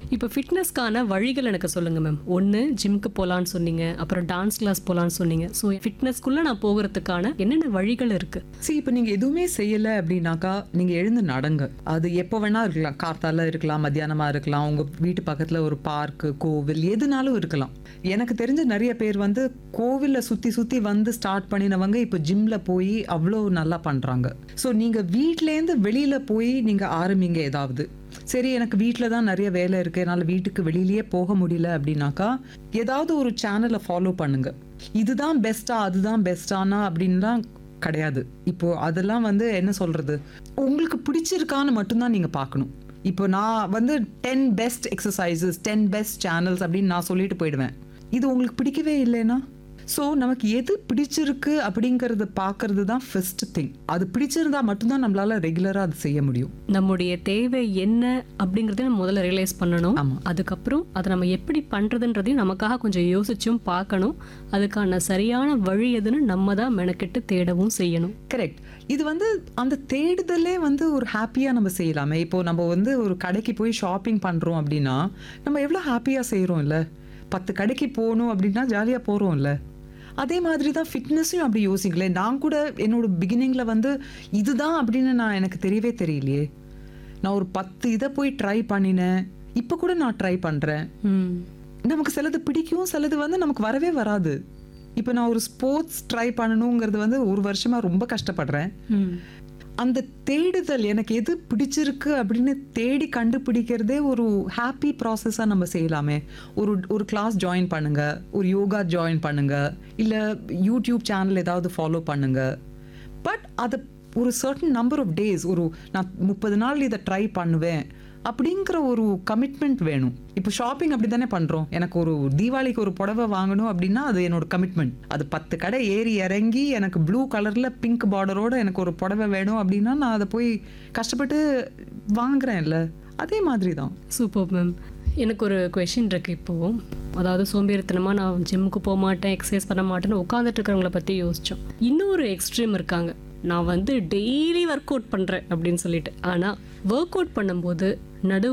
இப்போ ஃபிட்னஸ்க்கான வழிகள் எனக்கு சொல்லுங்க மேம் ஒன்று ஜிம்க்கு போகலான்னு சொன்னீங்க அப்புறம் டான்ஸ் கிளாஸ் போகலான்னு சொன்னீங்க ஸோ ஃபிட்னஸ்க்குள்ளே நான் போகிறதுக்கான என்னென்ன வழிகள் இருக்கு சரி இப்போ நீங்க எதுவுமே செய்யல அப்படின்னாக்கா நீங்க எழுந்து நடங்க அது எப்போ வேணா இருக்கலாம் கார்த்தால இருக்கலாம் மத்தியானமா இருக்கலாம் உங்க வீட்டு பக்கத்துல ஒரு பார்க்கு கோவில் எதுனாலும் இருக்கலாம் எனக்கு தெரிஞ்ச நிறைய பேர் வந்து கோவில்ல சுத்தி சுத்தி வந்து ஸ்டார்ட் பண்ணினவங்க இப்போ ஜிம்ல போய் அவ்வளோ நல்லா பண்றாங்க ஸோ நீங்க வீட்லேருந்து வெளியில போய் நீங்க ஆரம்பிங்க ஏதாவது சரி எனக்கு வீட்டில் தான் நிறைய வேலை இருக்கு என்னால் வீட்டுக்கு வெளியிலயே போக முடியல அப்படின்னாக்கா ஏதாவது ஒரு சேனலை ஃபாலோ பண்ணுங்க இதுதான் பெஸ்டா அதுதான் பெஸ்டானா அப்படின்லாம் கிடையாது இப்போ அதெல்லாம் வந்து என்ன சொல்றது உங்களுக்கு பிடிச்சிருக்கான்னு மட்டும்தான் நீங்க பார்க்கணும் இப்போ நான் வந்து ten best exercises ten best channels அப்படின்னு நான் சொல்லிட்டு போயிடுவேன் இது உங்களுக்கு பிடிக்கவே இல்லைன்னா ஸோ நமக்கு எது பிடிச்சிருக்கு அப்படிங்கறத பார்க்கறது தான் ஃபர்ஸ்ட் திங் அது பிடிச்சிருந்தா மட்டும்தான் நம்மளால ரெகுலராக அது செய்ய முடியும் நம்முடைய தேவை என்ன அப்படிங்கறத நம்ம முதல்ல ரியலைஸ் பண்ணணும் ஆமா. அதுக்கப்புறம் அதை நம்ம எப்படி பண்றதுன்றதையும் நமக்காக கொஞ்சம் யோசிச்சும் பார்க்கணும் அதுக்கான சரியான வழி எதுன்னு நம்ம தான் மெனக்கெட்டு தேடவும் செய்யணும் கரெக்ட் இது வந்து அந்த தேடுதலே வந்து ஒரு ஹாப்பியாக நம்ம செய்யலாமே இப்போ நம்ம வந்து ஒரு கடைக்கு போய் ஷாப்பிங் பண்ணுறோம் அப்படின்னா நம்ம எவ்வளோ ஹாப்பியாக செய்கிறோம்ல பத்து கடைக்கு போகணும் அப்படின்னா ஜாலியாக போகிறோம்ல அதே மாதிரி தான் ஃபிட்னஸையும் அப்படி யோசிக்கலேன் நான் கூட என்னோட பிகினிங்கில் வந்து இதுதான் அப்படின்னு நான் எனக்கு தெரியவே தெரியலையே நான் ஒரு பத்து இதை போய் ட்ரை பண்ணினேன் இப்போ கூட நான் ட்ரை பண்ணுறேன் ம் நமக்கு சிலது பிடிக்கும் சிலது வந்து நமக்கு வரவே வராது இப்போ நான் ஒரு ஸ்போர்ட்ஸ் ட்ரை பண்ணணுங்கிறது வந்து ஒரு வருஷமா ரொம்ப கஷ்டப்படுறேன் ம் அந்த தேடுதல் எனக்கு எது பிடிச்சிருக்கு அப்படின்னு தேடி கண்டுபிடிக்கிறதே ஒரு ஹாப்பி ப்ராசஸாக நம்ம செய்யலாமே ஒரு ஒரு கிளாஸ் ஜாயின் பண்ணுங்க ஒரு யோகா ஜாயின் பண்ணுங்க இல்லை யூடியூப் சேனல் ஏதாவது ஃபாலோ பண்ணுங்க பட் அதை ஒரு சர்டன் நம்பர் ஆஃப் டேஸ் ஒரு நான் முப்பது நாள் இதை ட்ரை பண்ணுவேன் அப்படிங்கிற ஒரு கமிட்மெண்ட் வேணும் இப்போ ஷாப்பிங் அப்படி தானே பண்ணுறோம் எனக்கு ஒரு தீபாவளிக்கு ஒரு புடவை வாங்கணும் அப்படின்னா அது என்னோட கமிட்மெண்ட் அது பத்து கடை ஏறி இறங்கி எனக்கு ப்ளூ கலரில் பிங்க் பார்டரோட எனக்கு ஒரு புடவை வேணும் அப்படின்னா நான் அதை போய் கஷ்டப்பட்டு வாங்குறேன்ல அதே மாதிரி தான் சூப்பர் மேம் எனக்கு ஒரு கொஷின் இருக்கு இப்போ அதாவது சோம்பேறித்தனமாக நான் ஜிம்முக்கு போக மாட்டேன் எக்ஸசைஸ் பண்ண மாட்டேன்னு உட்காந்துட்டு இருக்கிறவங்கள பற்றி யோசித்தோம் இன்னொரு எக்ஸ்ட்ரீம் இருக்காங்க நான் வந்து டெய்லி ஒர்க் அவுட் பண்ணுறேன் அப்படின்னு சொல்லிட்டு ஆனால் ஒர்க் அவுட் பண்ணும்போது நடு